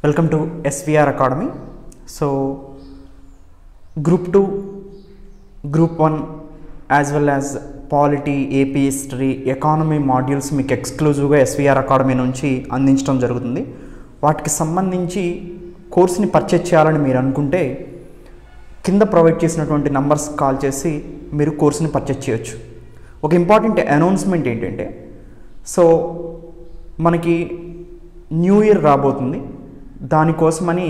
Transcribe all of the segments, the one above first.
welcome to SVR academy so group two group one as well as polity AP history economy modules మీకు ఎక్స్క్లూజివ్గా SVR academy నుంచి అందించడం జరుగుతుంది వాటికి సంబంధించి కోర్స్ని పర్చేజ్ చేయాలని మీరు అనుకుంటే కింద ప్రొవైడ్ చేసినటువంటి నంబర్స్ కాల్ చేసి మీరు కోర్సుని పర్చేజ్ చేయొచ్చు ఒక ఇంపార్టెంట్ అనౌన్స్మెంట్ ఏంటంటే సో మనకి న్యూ ఇయర్ రాబోతుంది దానికోసమని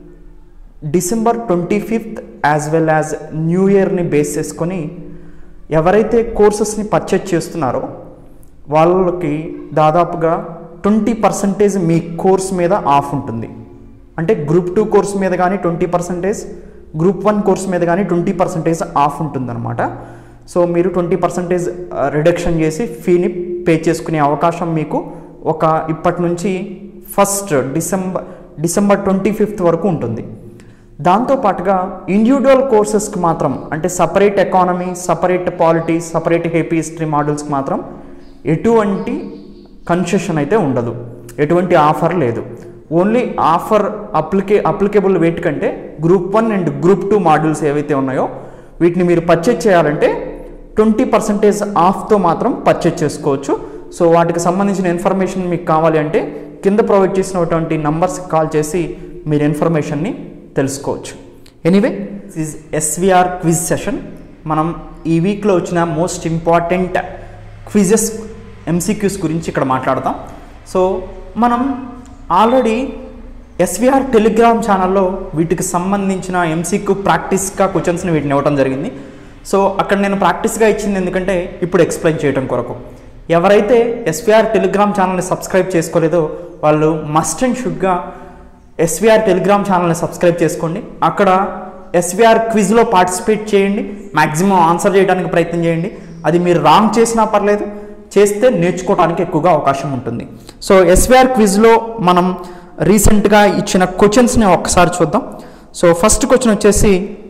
December twenty fifth as well as new ఇయర్ని బేస్ చేసుకొని ఎవరైతే కోర్సెస్ని పర్చేజ్ చేస్తున్నారో వాళ్ళకి దాదాపుగా ట్వంటీ పర్సంటేజ్ మీ కోర్స్ మీద ఆఫ్ ఉంటుంది అంటే గ్రూప్ టూ కోర్స్ మీద కానీ twenty percentage group one course మీద కానీ ట్వంటీ పర్సంటేజ్ ఆఫ్ ఉంటుందన్నమాట సో మీరు ట్వంటీ పర్సంటేజ్ రిడక్షన్ చేసి ఫీని పే చేసుకునే అవకాశం మీకు ఒక ఇప్పటి నుంచి first December December twenty fifth వరకు ఉంటుంది దాంతోపాటుగా ఇండివిజువల్ కోర్సెస్కి మాత్రం అంటే separate economy separate polity separate AP history మోడల్స్కి మాత్రం ఎటువంటి కన్సెషన్ అయితే ఉండదు ఎటువంటి ఆఫర్ లేదు ఓన్లీ ఆఫర్ అప్లికే అప్లికేబుల్ వెయిట్ కంటే group one and group two modules ఏవైతే ఉన్నాయో వీటిని మీరు పర్చేజ్ చేయాలంటే ట్వంటీ పర్సెంటేజ్ ఆఫ్తో మాత్రం పర్చేజ్ చేసుకోవచ్చు సో వాటికి సంబంధించిన ఇన్ఫర్మేషన్ మీకు కావాలి అంటే కింద ప్రొవైడ్ చేసినటువంటి నంబర్స్కి కాల్ చేసి మీరు ఇన్ఫర్మేషన్ని తెలుసుకోవచ్చు anyway is SVR quiz session మనం ఈ వీక్లో వచ్చిన మోస్ట్ ఇంపార్టెంట్ క్విజెస్ ఎంసీక్యూస్ గురించి ఇక్కడ మాట్లాడతాం సో మనం ఆల్రెడీ ఎస్విఆర్ టెలిగ్రామ్ ఛానల్లో వీటికి సంబంధించిన ఎంసీక్యూ ప్రాక్టీస్గా క్వశ్చన్స్ని వీటిని ఇవ్వడం జరిగింది సో అక్కడ నేను ప్రాక్టీస్గా ఇచ్చింది ఎందుకంటే ఇప్పుడు ఎక్స్ప్లెయిన్ చేయడం కొరకు ఎవరైతే ఎస్విఆర్ టెలిగ్రామ్ ఛానల్ని సబ్స్క్రైబ్ చేసుకోలేదో వాళ్ళు మస్ట్ అండ్ షుడ్గా ఎస్విఆర్ టెలిగ్రామ్ ఛానల్ని సబ్స్క్రైబ్ చేసుకోండి అక్కడ ఎస్విఆర్ క్విజ్లో పార్టిసిపేట్ చేయండి మ్యాక్సిమం ఆన్సర్ చేయడానికి ప్రయత్నం చేయండి అది మీరు రాంగ్ చేసినా పర్లేదు చేస్తే నేర్చుకోవడానికి ఎక్కువగా అవకాశం ఉంటుంది సో ఎస్విఆర్ క్విజ్లో మనం రీసెంట్గా ఇచ్చిన క్వశ్చన్స్ని ఒక్కసారి చూద్దాం సో ఫస్ట్ క్వశ్చన్ వచ్చేసి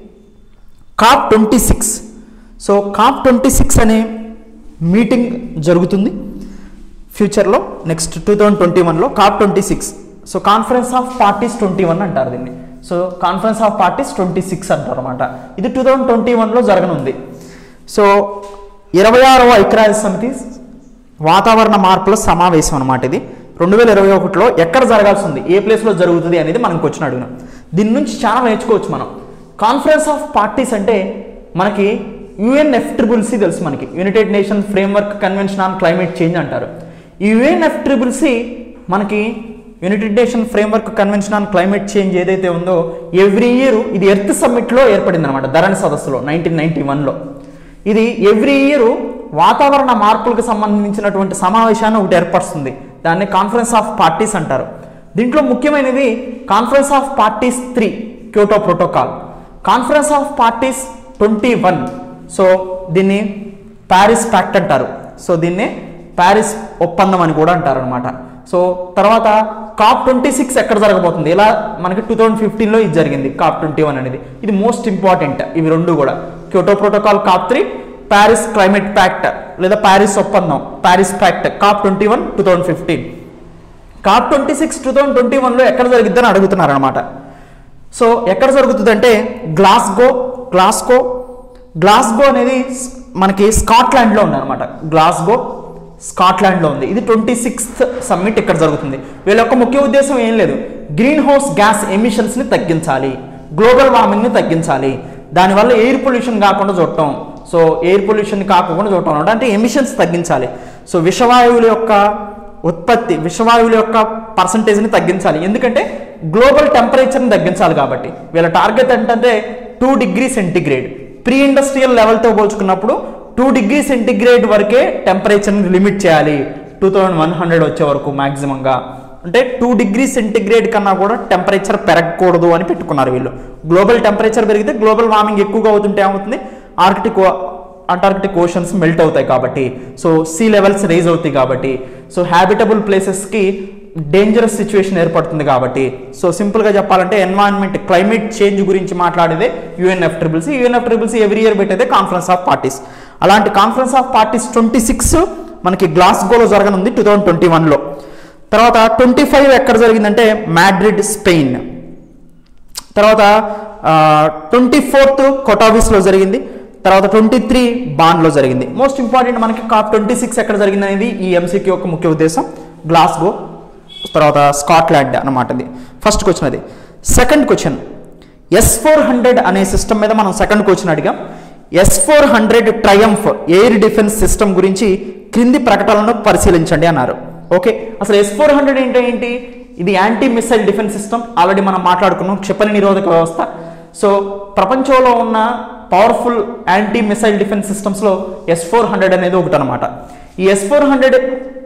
COP twenty six so COP twenty six అనే మీటింగ్ జరుగుతుంది ఫ్యూచర్లో నెక్స్ట్ టూ థౌజండ్ ట్వంటీ వన్లో COP twenty six so conference of parties twenty one అంటారు దీన్ని so conference of parties twenty six అంటారు అనమాట ఇది టూ థౌజండ్ ట్వంటీ వన్లో జరగనుంది సో ఇరవై ఆరవ ఐక్యరాజ్య సమితి వాతావరణ మార్పుల సమావేశం అనమాట ఇది రెండు వేల ఇరవై ఒకటిలో ఎక్కడ జరగాల్సి ఉంది ఏ ప్లేస్లో జరుగుతుంది అనేది మనం క్వశ్చన్ అడిగినాం దీని నుంచి చాలా నేర్చుకోవచ్చు మనం కాన్ఫరెన్స్ ఆఫ్ పార్టీస్ అంటే మనకి యుఎన్ఎఫ్ ట్రిబుల్సీ తెలుసు మనకి United Nation framework convention on climate change అంటారు ఈ యుఎన్ఎఫ్ ట్రిబుల్సీ మనకి United Nation framework convention on climate change ఏదైతే ఉందో ఎవ్రీ ఇయర్ ఇది ఎర్త్ సమ్మిట్లో ఏర్పడింది అనమాట ధరణి సదస్సులో నైన్టీన్ నైన్టీ వన్లో ఇది ఎవ్రీ ఇయర్ వాతావరణ మార్పులకు సంబంధించినటువంటి సమావేశాన్ని ఒకటి ఏర్పరుస్తుంది దాన్ని కాన్ఫరెన్స్ ఆఫ్ పార్టీస్ అంటారు దీంట్లో ముఖ్యమైనది conference of parties three Kyoto protocol conference of parties twenty one so దీన్ని ప్యారిస్ ప్యాక్ట్ అంటారు సో దీన్ని ప్యారిస్ ఒప్పందం అని కూడా అంటారు అనమాట సో తర్వాత కాప్ ట్వంటీ సిక్స్ ఎక్కడ జరగబోతుంది ఇలా మనకి టూ థౌజండ్ ఫిఫ్టీన్లో ఇది జరిగింది కాప్ ట్వంటీ వన్ అనేది ఇది మోస్ట్ ఇంపార్టెంట్ ఇవి రెండు కూడా Kyoto protocol COP three Paris climate pact లేదా ప్యారిస్ ఒప్పందం Paris pact COP twenty one two thousand fifteen COP twenty six two thousand twenty వన్లో ఎక్కడ జరిగిద్దని అడుగుతున్నారు అనమాట సో ఎక్కడ జరుగుతుందంటే గ్లాస్గో గ్లాస్గో గ్లాస్గో అనేది మనకి స్కాట్లాండ్లో ఉంది అనమాట గ్లాస్గో స్కాట్లాండ్లో ఉంది ఇది ట్వంటీ సిక్స్త్ సమ్మిట్ ఇక్కడ జరుగుతుంది వీళ్ళ యొక్క ముఖ్య ఉద్దేశం ఏం లేదు గ్రీన్ హౌస్ గ్యాస్ ఎమిషన్స్ని తగ్గించాలి గ్లోబల్ వార్మింగ్ని తగ్గించాలి దానివల్ల ఎయిర్ పొల్యూషన్ కాకుండా చూడటం సో ఎయిర్ పొల్యూషన్ కాకుండా చూడటం అనమాట అంటే ఎమిషన్స్ తగ్గించాలి సో విషవాయువుల యొక్క ఉత్పత్తి విషవాయువుల యొక్క పర్సంటేజ్ని తగ్గించాలి ఎందుకంటే గ్లోబల్ టెంపరేచర్ని తగ్గించాలి కాబట్టి వీళ్ళ టార్గెట్ ఏంటంటే two degree centigrade pre industrial లెవెల్తో పోల్చుకున్నప్పుడు టూ డిగ్రీ సెంటిగ్రేడ్ వరకే టెంపరేచర్ని లిమిట్ చేయాలి టూ థౌజండ్ వన్ హండ్రెడ్ వచ్చే వరకు మ్యాక్సిమంగా అంటే టూ డిగ్రీ సెంటిగ్రేడ్ కన్నా కూడా టెంపరేచర్ పెరగకూడదు అని పెట్టుకున్నారు వీళ్ళు గ్లోబల్ టెంపరేచర్ పెరిగితే గ్లోబల్ వార్మింగ్ ఎక్కువగా అవుతుంటే ఏమవుతుంది ఆర్కిటిక్ అంటార్కిటిక్ ఓషన్స్ మెల్ట్ అవుతాయి కాబట్టి సో సీ లెవెల్స్ రైజ్ అవుతాయి కాబట్టి సో హ్యాబిటబుల్ ప్లేసెస్కి డేంజరస్ సిచ్యువేషన్ ఏర్పడుతుంది కాబట్టి సో సింపుల్గా చెప్పాలంటే ఎన్వైరన్మెంట్ క్లైమేట్ చేంజ్ గురించి మాట్లాడేదే UNF triple C UNF triple C every year పెట్టేదే కాన్ఫరెన్స్ ఆఫ్ పార్టీస్ అలాంటి conference of parties twenty six మనకి గ్లాస్గోలో జరగనుంది టూ థౌజండ్ ట్వంటీ వన్లో తర్వాత ట్వంటీ ఫైవ్ ఎక్కడ జరిగిందంటే మాడ్రిడ్ స్పెయిన్ తర్వాత ట్వంటీ ఫోర్త్ కొటావిస్లో జరిగింది తర్వాత ట్వంటీ త్రీ బాన్లో జరిగింది మోస్ట్ ఇంపార్టెంట్ మనకి కాప్ ట్వంటీ సిక్స్ ఎక్కడ జరిగింది అనేది ఈ ఎంసీకి యొక్క ముఖ్య ఉద్దేశం గ్లాస్గో తర్వాత స్కాట్లాండ్ అనమాట ఇది ఫస్ట్ క్వశ్చన్ అది second question S four hundred అనే సిస్టమ్ మీద మనం సెకండ్ క్వశ్చన్ అడిగాం S four hundred triumph air defence system గురించి క్రింది ప్రకటనలను పరిశీలించండి అన్నారు ఓకే అసలు ఎస్ ఫోర్ హండ్రెడ్ ఏంటి ఏంటి ఇది anti missile defence system already మనం మాట్లాడుకున్నాం క్షిపణి నిరోధక వ్యవస్థ సో ప్రపంచంలో ఉన్న పవర్ఫుల్ యాంటీ మిసైల్ డిఫెన్స్ సిస్టమ్స్లో ఎస్ ఫోర్ హండ్రెడ్ అనేది ఒకటి అనమాట ఈ ఎస్ ఫోర్ హండ్రెడ్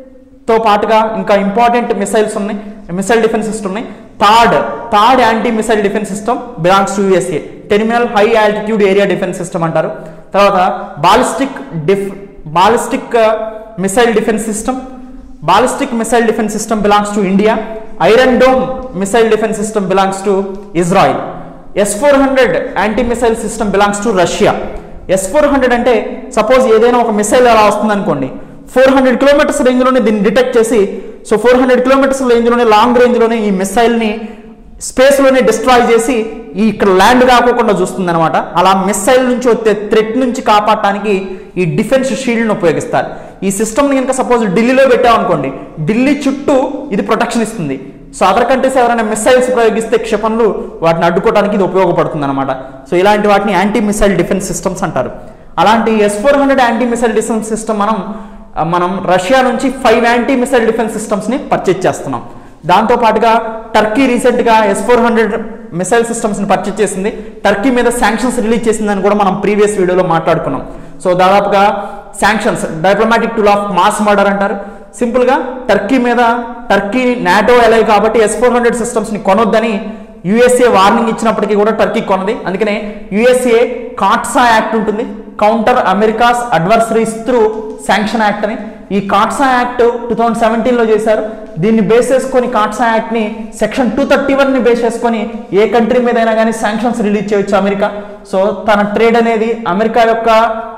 తో పాటుగా ఇంకా ఇంపార్టెంట్ మిసైల్స్ ఉన్నాయి మిసైల్ డిఫెన్స్ సిస్టమ్ ఉన్నాయి third third anti missile defence system belongs to USA terminal high altitude area defence system అంటారు తర్వాత బాలిస్టిక్ డిఫ్ ballistic missile defence system ballistic missile defence system belongs to India iron dome missile defence system belongs to Israel S four hundred anti missile system belongs to Russia S four hundred అంటే suppose ఏదైనా ఒక missile అలా వస్తుంది అనుకోండి four hundred kilometres రేంజ్లోనే దీన్ని detect చేసి so four hundred kilometres రేంజ్లోనే long రేంజ్లోనే ఈ మిసైల్ని స్పేస్లోనే డిస్ట్రాయ్ చేసి ఈ ఇక్కడ ల్యాండ్ కాకోకుండా చూస్తుంది అనమాట అలా మిసైల్ నుంచి వచ్చే థ్రెట్ నుంచి కాపాడటానికి ఈ డిఫెన్స్ షీల్డ్ని ఉపయోగిస్తారు ఈ సిస్టమ్ని కనుక సపోజ్ ఢిల్లీలో పెట్టామనుకోండి ఢిల్లీ చుట్టూ ఇది ప్రొటెక్షన్ ఇస్తుంది సో అదర్ కంట్రీస్ ఎవరైనా మిసైల్స్ ప్రయోగిస్తే క్షిపణులు వాటిని అడ్డుకోవడానికి ఇది ఉపయోగపడుతుంది అనమాట సో ఇలాంటి వాటిని యాంటీ మిసైల్ డిఫెన్స్ సిస్టమ్స్ అంటారు అలాంటి S four hundred anti missile defence system మనం ఆ, మనం రష్యా నుంచి ఫైవ్ యాంటీ మిసైల్ డిఫెన్స్ సిస్టమ్స్ని పర్చేజ్ చేస్తున్నాం దాంతో పాటుగా టర్కీ రీసెంట్గా ఎస్ ఫోర్ హండ్రెడ్ మిసైల్ సిస్టమ్స్ని పర్చేజ్ చేసింది టర్కీ మీద శాంక్షన్స్ రిలీజ్ చేసిందని కూడా మనం ప్రీవియస్ వీడియోలో మాట్లాడుకున్నాం సో దాదాపుగా sanctions diplomatic tool of mass murder అంటారు సింపుల్గా టర్కీ మీద టర్కీ నాటో ఎలై కాబట్టి ఎస్ ఫోర్ హండ్రెడ్ సిస్టమ్స్ని కొనొద్దని యుఎస్ఏ వార్నింగ్ ఇచ్చినప్పటికీ కూడా టర్కీ కొన్నది అందుకనే యుఎస్ఏ కాట్సా యాక్ట్ ఉంటుంది counter America's adversaries through sanction act అని ఈ కాట్సా యాక్ట్ టూ థౌజండ్ సెవెంటీన్లో చేశారు దీన్ని బేస్ చేసుకొని కాట్సా యాక్ట్ని సెక్షన్ టూ థర్టీ వన్ని బేస్ చేసుకొని ఏ కంట్రీ మీద అయినా కానీ శాంక్షన్స్ రిలీజ్ చేయొచ్చు అమెరికా సో తన ట్రేడ్ అనేది అమెరికా యొక్క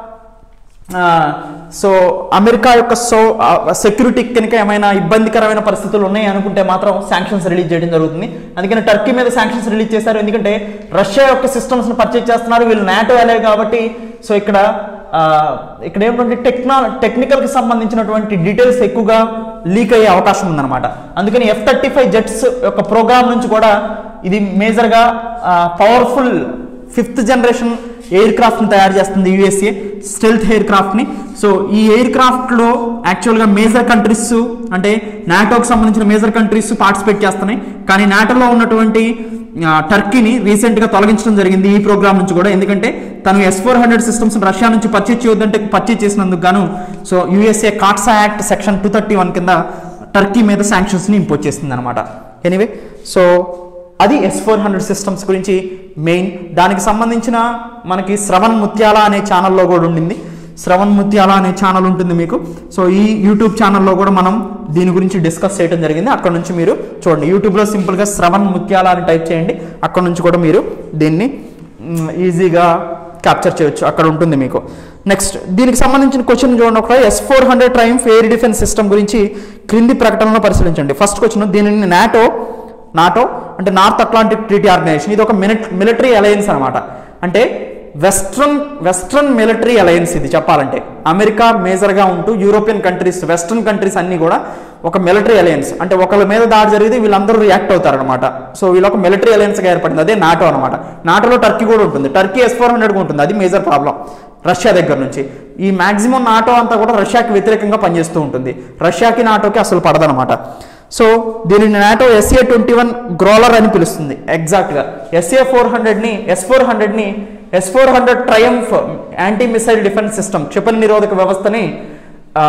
ఆ, సో అమెరికా యొక్క సో సెక్యూరిటీ కనుక ఏమైనా ఇబ్బందికరమైన పరిస్థితులు ఉన్నాయి అనుకుంటే మాత్రం శాంక్షన్స్ రిలీజ్ చేయడం జరుగుతుంది అందుకని టర్కీ మీద శాంక్షన్స్ రిలీజ్ చేశారు ఎందుకంటే రష్యా యొక్క సిస్టమ్స్ని పర్చేజ్ చేస్తున్నారు వీళ్ళు నాటో వెళ్ళే కాబట్టి సో ఇక్కడ ఆ, ఇక్కడ ఏమిటంటే టెక్నా టెక్నికల్కి సంబంధించినటువంటి డీటెయిల్స్ ఎక్కువగా లీక్ అయ్యే అవకాశం ఉందన్నమాట అందుకని ఎఫ్ థర్టీ ఫైవ్ జెట్స్ యొక్క ప్రోగ్రామ్ నుంచి కూడా ఇది మేజర్గా పవర్ఫుల్ ఫిఫ్త్ జనరేషన్ ఎయిర్ క్రాఫ్ట్ని తయారు చేస్తుంది యూఎస్ఏ స్టెల్త్ ఎయిర్ క్రాఫ్ట్ని సో ఈ ఎయిర్ క్రాఫ్ట్లో యాక్చువల్గా మేజర్ కంట్రీస్ అంటే నాటోకి సంబంధించిన మేజర్ కంట్రీస్ పార్టిసిపేట్ చేస్తున్నాయి కానీ నాటోలో ఉన్నటువంటి ఆ, టర్కీని రీసెంట్గా తొలగించడం జరిగింది ఈ ప్రోగ్రామ్ నుంచి కూడా ఎందుకంటే తను S four hundred systems Russia నుంచి పర్చేజ్ చేయొద్దంటే పర్చేజ్ చేసినందుకు గాను so USA CAATSA act section two thirty one కింద టర్కీ మీద శాంక్షన్స్ని ఇంపోజ్ చేసింది అనమాట ఎనీవే సో అది ఎస్ ఫోర్ హండ్రెడ్ సిస్టమ్స్ గురించి మెయిన్ దానికి సంబంధించిన మనకి శ్రవణ్ ముత్యాల అనే ఛానల్లో కూడా ఉండింది శ్రవణ్ ముత్యాల అనే ఛానల్ ఉంటుంది మీకు సో ఈ యూట్యూబ్ ఛానల్లో కూడా మనం దీని గురించి డిస్కస్ చేయడం జరిగింది అక్కడ నుంచి మీరు చూడండి యూట్యూబ్లో సింపుల్గా శ్రవణ్ ముత్యాల అని టైప్ చేయండి అక్కడ నుంచి కూడా మీరు దీన్ని మ్, ఈజీగా క్యాప్చర్ చేయొచ్చు అక్కడ ఉంటుంది మీకు నెక్స్ట్ దీనికి సంబంధించిన క్వశ్చన్ చూడండి ఒక S four hundred Triumf air defence system గురించి క్రింది ప్రకటనలో పరిశీలించండి ఫస్ట్ క్వశ్చన్ దీనిని నాటో నాటో అంటే నార్త్ అట్లాంటిక్ ట్రీటీ ఆర్గనైజేషన్ ఇది ఒక మిలిటరీ అలయన్స్ అనమాట అంటే వెస్ట్రన్ వెస్ట్రన్ మిలిటరీ అలయన్స్ ఇది చెప్పాలంటే అమెరికా మేజర్గా ఉంటూ యూరోపియన్ కంట్రీస్ వెస్ట్రన్ కంట్రీస్ అన్నీ కూడా ఒక మిలిటరీ అలయన్స్ అంటే ఒకళ్ళ మీద దాడి జరిగితే వీళ్ళందరూ రియాక్ట్ అవుతారనమాట సో వీళ్ళు ఒక మిలిటరీ అలయన్స్గా ఏర్పడింది అదే నాటో అనమాట నాటోలో టర్కీ కూడా ఉంటుంది టర్కీ ఎస్ ఫోర్ హండ్రెడ్ ఉంటుంది అది మేజర్ ప్రాబ్లం రష్యా దగ్గర నుంచి ఈ మాక్సిమం నాటో అంతా కూడా రష్యాకి వ్యతిరేకంగా పనిచేస్తూ ఉంటుంది రష్యాకి నాటోకి అసలు పడదనమాట సో దీనిని NATO SA twenty one Growler అని పిలుస్తుంది ఎగ్జాక్ట్గా ఎస్ఏ ఫోర్ హండ్రెడ్ని ఎస్ ఫోర్ హండ్రెడ్ని S four hundred Triumf anti missile defence system క్షిపణి నిరోధక వ్యవస్థని ఆ,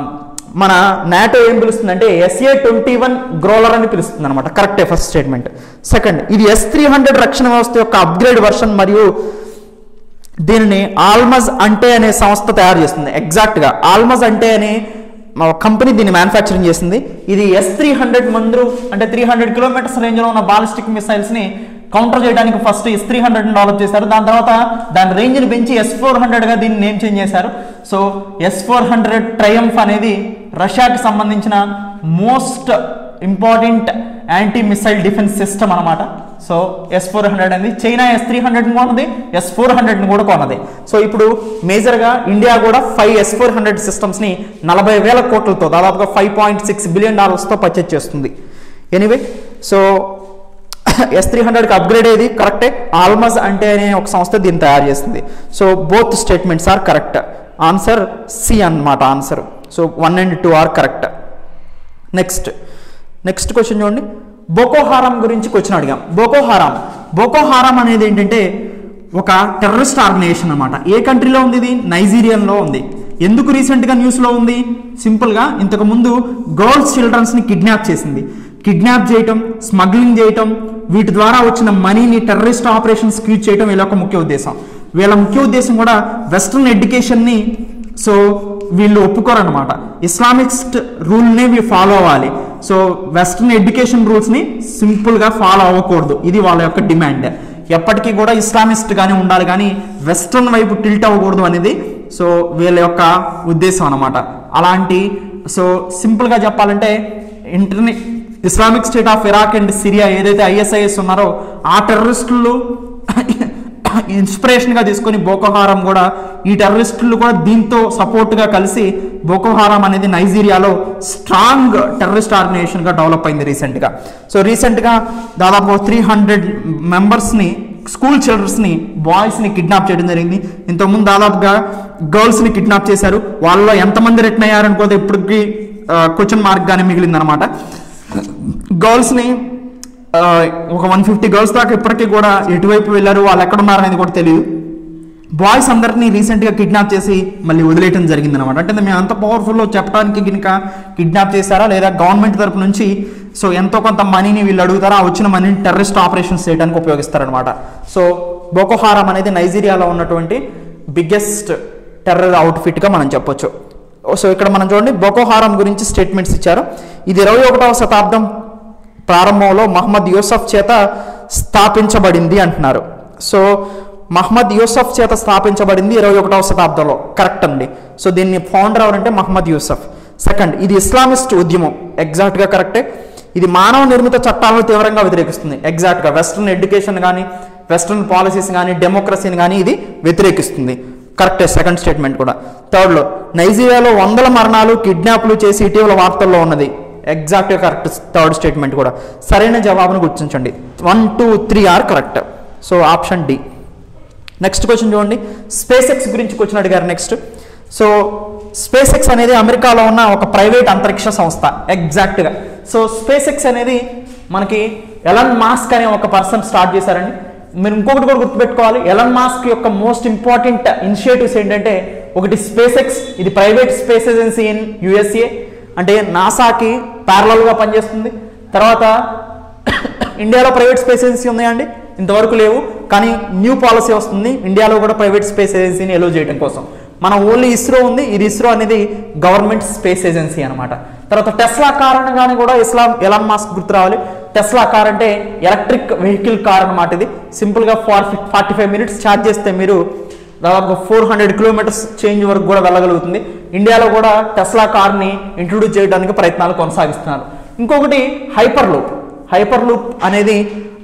మన నాటో ఏం పిలుస్తుందంటే ఎస్ఏ ట్వంటీ వన్ గ్రోలర్ అని పిలుస్తుంది అనమాట కరెక్టే ఫస్ట్ స్టేట్మెంట్ సెకండ్ ఇది ఎస్ త్రీ హండ్రెడ్ రక్షణ వ్యవస్థ యొక్క అప్గ్రేడ్ వర్షన్ మరియు దీనిని ఆల్మజ్ అంటే అనే సంస్థ తయారు చేస్తుంది ఎగ్జాక్ట్గా ఆల్మజ్ అంటే అనే మా కంపెనీ దీన్ని మ్యానుఫ్యాక్చరింగ్ చేసింది ఇది ఎస్ త్రీ హండ్రెడ్ మందు అంటే త్రీ హండ్రెడ్ కిలోమీటర్స్ రేంజ్లో ఉన్న బాలిస్టిక్ మిసైల్స్ని కౌంటర్ చేయడానికి first S three hundred develop చేశారు దాని తర్వాత దాని రేంజ్ని పెంచి ఎస్ ఫోర్ హండ్రెడ్గా దీన్ని నేమ్ చేంజ్ చేశారు so S four hundred Triumf అనేది రష్యాకి సంబంధించిన most important anti missile defence system అనమాట సో ఎస్ ఫోర్ హండ్రెడ్ అనేది చైనా ఎస్ త్రీ హండ్రెడ్ కొన్నది ఎస్ ఫోర్ హండ్రెడ్ని కూడా కొన్నది సో ఇప్పుడు మేజర్గా ఇండియా కూడా ఫైవ్ ఎస్ ఫోర్ హండ్రెడ్ సిస్టమ్స్ని నలభై వేల కోట్లతో దాదాపుగా ఫైవ్ పాయింట్ సిక్స్ బిలియన్ డాలర్స్తో పర్చేజ్ చేస్తుంది ఎనీవే సో ఎస్ త్రీ హండ్రెడ్కి అప్గ్రేడ్ అయ్యేది కరెక్టే ఆల్మజ్ అంటే అనే ఒక సంస్థ దీన్ని తయారు చేస్తుంది so both statements are correct answer C అన్నమాట answer so one and two are correct next next question చూడండి బోకోహారం గురించి క్వశ్చన్ అడిగాం బోకోహారం బోకోహారం అనేది ఏంటంటే ఒక టెర్రరిస్ట్ ఆర్గనైజేషన్ అనమాట ఏ కంట్రీలో ఉంది ఇది నైజీరియాలో ఉంది ఎందుకు రీసెంట్గా న్యూస్లో ఉంది సింపుల్గా ఇంతకు ముందు గర్ల్స్ చిల్డ్రన్స్ని కిడ్నాప్ చేసింది కిడ్నాప్ చేయటం స్మగ్లింగ్ చేయటం వీటి ద్వారా వచ్చిన మనీని టెర్రరిస్ట్ ఆపరేషన్స్ క్యూజ్ చేయటం వీళ్ళ యొక్క ముఖ్య ఉద్దేశం వీళ్ళ ముఖ్య ఉద్దేశం కూడా వెస్ట్రన్ ఎడ్యుకేషన్ని సో వీళ్ళు ఒప్పుకోరనమాట ఇస్లామిక్స్ట్ రూల్ని వీళ్ళు ఫాలో అవ్వాలి సో వెస్ట్రన్ ఎడ్యుకేషన్ రూల్స్ని సింపుల్గా ఫాలో అవ్వకూడదు ఇది వాళ్ళ యొక్క డిమాండ్ ఎప్పటికీ కూడా ఇస్లామిస్ట్ గానే ఉండాలి కానీ వెస్ట్రన్ వైపు టిల్ట్ అవ్వకూడదు అనేది సో వీళ్ళ యొక్క ఉద్దేశం అనమాట అలాంటి సో సింపుల్గా చెప్పాలంటే ఇంటర్నే Islamic State of Iraq and Syria ఏదైతే ఐఎస్ఐఎస్ ఉన్నారో ఆ టెర్రరిస్టులు ఇన్స్పిరేషన్గా తీసుకొని బోకోహారం కూడా ఈ టెర్రరిస్టులు కూడా దీంతో సపోర్ట్గా కలిసి బోకోహారం అనేది నైజీరియాలో స్ట్రాంగ్ టెర్రరిస్ట్ ఆర్గనైజేషన్గా డెవలప్ అయింది రీసెంట్గా సో రీసెంట్గా దాదాపు త్రీ హండ్రెడ్ మెంబర్స్ని స్కూల్ చిల్డ్రన్స్ని బాయ్స్ని కిడ్నాప్ చేయడం జరిగింది ఇంతకుముందు దాదాపుగా గర్ల్స్ని కిడ్నాప్ చేశారు వాళ్ళలో ఎంతమంది రిటర్న్ అయ్యారనుకోతే ఇప్పటికి క్వశ్చన్ మార్క్గానే మిగిలిందనమాట గర్ల్స్ని ఆ, ఒక వన్ ఫిఫ్టీ గర్ల్స్ దాకా ఇప్పటికీ కూడా ఎటువైపు వెళ్ళారు వాళ్ళు ఎక్కడ ఉన్నారనేది కూడా తెలియదు బాయ్స్ అందరినీ రీసెంట్గా కిడ్నాప్ చేసి మళ్ళీ వదిలేయటం జరిగింది అనమాట అంటే మేము అంత పవర్ఫుల్లో చెప్పడానికి కనుక కిడ్నాప్ చేశారా లేదా గవర్నమెంట్ తరపు నుంచి సో ఎంతో కొంత మనీని వీళ్ళు అడుగుతారా ఆ వచ్చిన మనీని టెర్రరిస్ట్ ఆపరేషన్స్ చేయడానికి ఉపయోగిస్తారనమాట సో బోకోహారం అనేది నైజీరియాలో ఉన్నటువంటి బిగ్గెస్ట్ టెర్రర్ అవుట్ఫిట్గా మనం చెప్పొచ్చు సో ఇక్కడ మనం చూడండి బోకోహారం గురించి స్టేట్మెంట్స్ ఇచ్చారు ఇది ఇరవై ఒకటవ శతాబ్దం ప్రారంభంలో మహమ్మద్ యూసఫ్ చేత స్థాపించబడింది అంటున్నారు సో మహమ్మద్ యూసఫ్ చేత స్థాపించబడింది ఇరవై ఒకటవ శతాబ్దంలో కరెక్ట్ అండి సో దీన్ని ఫౌండర్ ఎవరంటే మహమ్మద్ యూసఫ్ సెకండ్ ఇది ఇస్లామిస్ట్ ఉద్యమం ఎగ్జాక్ట్గా కరెక్టే ఇది మానవ నిర్మిత చట్టాలను తీవ్రంగా వ్యతిరేకిస్తుంది ఎగ్జాక్ట్గా వెస్ట్రన్ ఎడ్యుకేషన్ కానీ వెస్ట్రన్ పాలసీస్ కానీ డెమోక్రసీని కానీ ఇది వ్యతిరేకిస్తుంది కరెక్టే సెకండ్ స్టేట్మెంట్ కూడా థర్డ్లో నైజీరియాలో వందల మరణాలు కిడ్నాప్లు చేసి ఇటీవల వార్తల్లో ఉన్నది ఎగ్జాక్ట్గా కరెక్ట్ థర్డ్ స్టేట్మెంట్ కూడా సరైన జవాబును గుర్తించండి one two three are correct so option D next question చూడండి స్పేస్ ఎక్స్ గురించి క్వశ్చన్ అడిగారు నెక్స్ట్ సో స్పేస్ ఎక్స్ అనేది అమెరికాలో ఉన్న ఒక ప్రైవేట్ అంతరిక్ష సంస్థ ఎగ్జాక్ట్గా సో స్పేస్ ఎక్స్ అనేది మనకి ఎలన్ మాస్క్ అనే ఒక పర్సన్ స్టార్ట్ చేశారండి మీరు ఇంకొకటి కూడా గుర్తుపెట్టుకోవాలి ఎలన్ మాస్క్ యొక్క మోస్ట్ ఇంపార్టెంట్ ఇనిషియేటివ్స్ ఏంటంటే ఒకటి స్పేస్ ఎక్స్ ఇది private space agency in USA అంటే నాసాకి ప్యారలల్గా పనిచేస్తుంది తర్వాత ఇండియాలో ప్రైవేట్ స్పేస్ ఏజెన్సీ ఉన్నాయండి ఇంతవరకు లేవు కానీ న్యూ పాలసీ వస్తుంది ఇండియాలో కూడా ప్రైవేట్ స్పేస్ ఏజెన్సీని ఎలో చేయడం కోసం మన ఓన్లీ ఇస్రో ఉంది ఇది ఇస్రో అనేది గవర్నమెంట్ స్పేస్ ఏజెన్సీ అనమాట తర్వాత టెస్లా కార్ అనగానే కూడా ఇస్లాం ఎలాన్ మాస్క్ గుర్తు రావాలి టెస్లా కార్ అంటే ఎలక్ట్రిక్ వెహికల్ కార్ అనమాట ఇది సింపుల్గా for forty five minutes charge చేస్తే మీరు దాదాపు ఫోర్ హండ్రెడ్ కిలోమీటర్స్ చేంజ్ వరకు కూడా వెళ్ళగలుగుతుంది ఇండియాలో కూడా టెస్లా కార్ని ఇంట్రొడ్యూస్ చేయడానికి ప్రయత్నాలు కొనసాగిస్తున్నారు ఇంకొకటి హైపర్ లూప్ హైపర్ లూప్ అనేది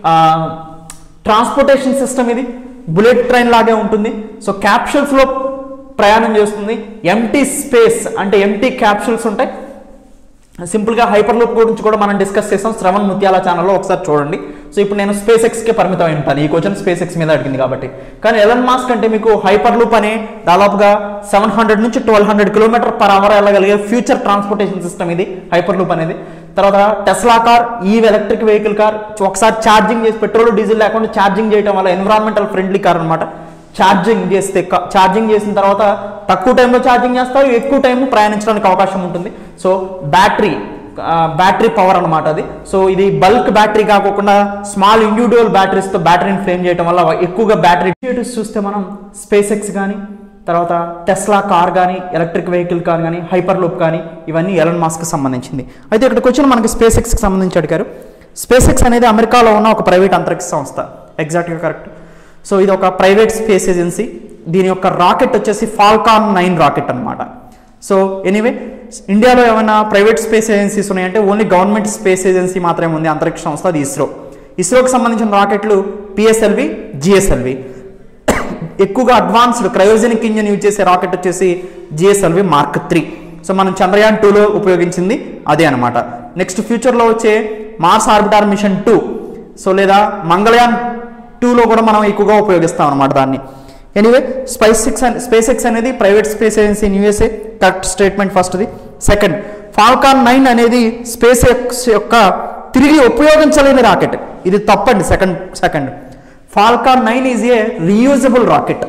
ట్రాన్స్పోర్టేషన్ సిస్టమ్ ఇది బుల్లెట్ ట్రైన్ లాగే ఉంటుంది సో క్యాప్షుల్స్లో ప్రయాణం చేస్తుంది ఎంటీ స్పేస్ అంటే ఎంటీ క్యాప్షుల్స్ ఉంటాయి సింపుల్గా హైపర్ లూప్ గురించి కూడా మనం డిస్కస్ చేసాం శ్రవణ్ ముత్యాల ఛానల్లో ఒకసారి చూడండి సో ఇప్పుడు నేను స్పేస్ ఎక్స్కే పరిమితం అయి ఉంటాను ఈ క్వశ్చన్ స్పేస్ ఎక్స్ మీద అడిగింది కాబట్టి కానీ ఎలన్ మాస్క్ అంటే మీకు హైపర్ లూప్ అనే దాదాపుగా సెవెన్ హండ్రెడ్ నుంచి twelve hundred kilometre per hour వెళ్ళగలిగే ఫ్యూచర్ ట్రాన్స్పోర్టేషన్ సిస్టమ్ ఇది హైపర్ లూప్ అనేది తర్వాత టెస్లా కార్ ఈ ఎలక్ట్రిక్ వెహికల్ కార్ ఒకసారి ఛార్జింగ్ చేసి పెట్రోల్ డీజిల్ లేకుండా ఛార్జింగ్ చేయడం వల్ల ఎన్విరాన్మెంటల్ ఫ్రెండ్లీ కార్ అనమాట ఛార్జింగ్ చేస్తే ఛార్జింగ్ చేసిన తర్వాత తక్కువ టైంలో ఛార్జింగ్ చేస్తారు ఎక్కువ టైం ప్రయాణించడానికి అవకాశం ఉంటుంది సో బ్యాటరీ బ్యాటరీ పవర్ అనమాట అది సో ఇది బల్క్ బ్యాటరీ కాకుండా స్మాల్ ఇండివిజువల్ బ్యాటరీస్తో బ్యాటరీని ఫ్రేమ్ చేయడం వల్ల ఎక్కువగా బ్యాటరీ చూస్తే మనం స్పేస్ ఎక్స్ కానీ తర్వాత టెస్లా కార్ కానీ ఎలక్ట్రిక్ వెహికల్ కార్ కానీ హైపర్ లూప్ కానీ ఇవన్నీ ఎలన్ మాస్క్ సంబంధించింది అయితే ఇక్కడికి వచ్చిన మనకి స్పేస్ ఎక్స్కి సంబంధించి అడిగారు స్పేస్ ఎక్స్ అనేది అమెరికాలో ఉన్న ఒక ప్రైవేట్ అంతరిక్ష సంస్థ ఎగ్జాక్ట్గా కరెక్ట్ సో ఇది ఒక ప్రైవేట్ స్పేస్ ఏజెన్సీ దీని యొక్క రాకెట్ వచ్చేసి ఫాల్కాన్ నైన్ రాకెట్ అనమాట సో ఎనీవే ఇండియాలో ఏమైనా ప్రైవేట్ స్పేస్ ఏజెన్సీస్ ఉన్నాయంటే ఓన్లీ గవర్నమెంట్ స్పేస్ ఏజెన్సీ మాత్రమే ఉంది అంతరిక్ష సంస్థ అది ఇస్రో ఇస్రోకి సంబంధించిన రాకెట్లు పిఎస్ఎల్వి జిఎస్ఎల్వి ఎక్కువగా అడ్వాన్స్డ్ క్రయోజెనిక్ ఇంజిన్ యూజ్ చేసే రాకెట్ వచ్చేసి జిఎస్ఎల్వి మార్క్ త్రీ సో మనం చంద్రయాన్ టూలో ఉపయోగించింది అదే అనమాట నెక్స్ట్ ఫ్యూచర్లో వచ్చే Mars orbiter mission two so లేదా మంగళయాన్ టూలో కూడా మనం ఎక్కువగా ఉపయోగిస్తాం అనమాట దాన్ని anyway spice six space SpaceX అనేది private space agency in USA correct statement ఫస్ట్ది సెకండ్ ఫాల్కాన్ నైన్ అనేది స్పేస్ ఎక్స్ యొక్క తిరిగి ఉపయోగించలేని రాకెట్ ఇది తప్పండి second second Falcon nine is a reusable rocket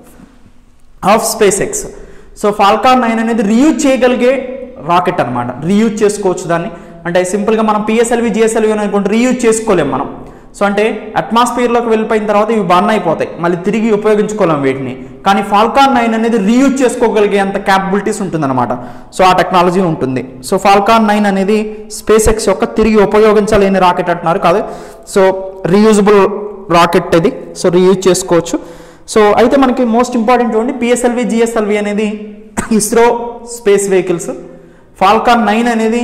of SpaceX so Falcon nine అనేది reuse చేయగలిగే రాకెట్ అనమాట రీయూజ్ చేసుకోవచ్చు దాన్ని అంటే సింపుల్గా మనం పిఎస్ఎల్వి జిఎస్ఎల్వి అని అనుకుంటే రీయూజ్ చేసుకోలేం మనం సో అంటే అట్మాస్ఫియర్లోకి వెళ్ళిపోయిన తర్వాత ఇవి బర్న్ అయిపోతాయి మళ్ళీ తిరిగి ఉపయోగించుకోలేం వీటిని కానీ ఫాల్కాన్ నైన్ అనేది రీయూజ్ చేసుకోగలిగే అంత క్యాపబిలిటీస్ ఉంటుందన్నమాట సో ఆ టెక్నాలజీ ఉంటుంది సో ఫాల్కాన్ నైన్ అనేది స్పేస్ ఎక్స్ యొక్క తిరిగి ఉపయోగించలేని రాకెట్ అంటున్నారు కాదు సో రీయూజబుల్ రాకెట్ ఇది సో రీయూజ్ చేసుకోవచ్చు సో అయితే మనకి మోస్ట్ ఇంపార్టెంట్ చూడండి పిఎస్ఎల్వి జిఎస్ఎల్వి అనేది ISRO space vehicles Falcon nine అనేది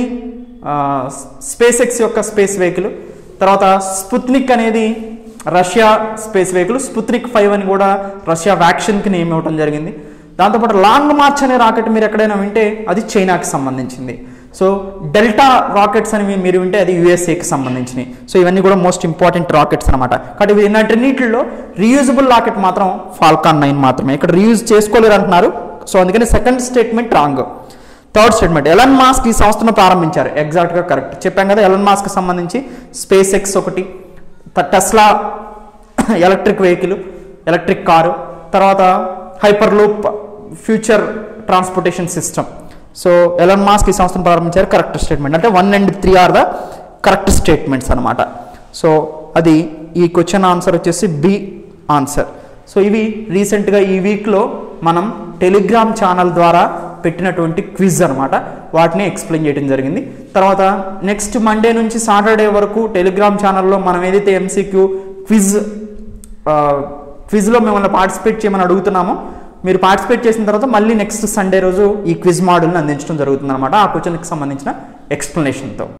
స్పేస్ ఎక్స్ యొక్క స్పేస్ వెహికల్ తర్వాత స్పుత్నిక్ అనేది Russia space vehicle Sputnik five అని కూడా రష్యా వ్యాక్సిన్కి నేమ్ ఇవ్వడం జరిగింది దాంతోపాటు లాంగ్ మార్చ్ అనే రాకెట్ మీరు ఎక్కడైనా వింటే అది చైనాకి సంబంధించింది సో డెల్టా రాకెట్స్ అని మీరు వింటే అది యూఎస్ఏకి సంబంధించినవి సో ఇవన్నీ కూడా మోస్ట్ ఇంపార్టెంట్ రాకెట్స్ అనమాట కాబట్టి వీటిన్నిటిలో రీయూజబుల్ రాకెట్ మాత్రం ఫాల్కాన్ నైన్ మాత్రమే ఇక్కడ రీయూజ్ చేసుకోలేరు అంటున్నారు సో అందుకని second statement wrong third statement Elon Musk ఈ సంస్థను ప్రారంభించారు ఎగ్జాక్ట్గా కరెక్ట్ చెప్పాం కదా ఎలన్ మాస్క్ సంబంధించి స్పేస్ ఎక్స్ ఒకటి Tesla electric vehicle electric car తర్వాత Hyperloop future transportation system so Elon Musk ఈ సంస్థను ప్రారంభించారు కరెక్ట్ స్టేట్మెంట్ అంటే one and three are the correct statements అనమాట సో అది ఈ క్వశ్చన్ ఆన్సర్ వచ్చేసి బి ఆన్సర్ సో ఇవి రీసెంట్గా ఈ వీక్లో మనం టెలిగ్రామ్ ఛానల్ ద్వారా పెట్టినటువంటి క్విజ్ అనమాట వాటిని ఎక్స్ప్లెయిన్ చేయడం జరిగింది తర్వాత నెక్స్ట్ మండే నుంచి సాటర్డే వరకు టెలిగ్రామ్ ఛానల్లో మనం ఏదైతే ఎంసీక్యూ క్విజ్ క్విజ్లో మిమ్మల్ని పార్టిసిపేట్ చేయమని అడుగుతున్నామో మీరు పార్టిసిపేట్ చేసిన తర్వాత మళ్ళీ నెక్స్ట్ సండే రోజు ఈ క్విజ్ మోడల్ని అందించడం జరుగుతుంది అనమాట ఆ క్వశ్చన్కి సంబంధించిన ఎక్స్ప్లెనేషన్తో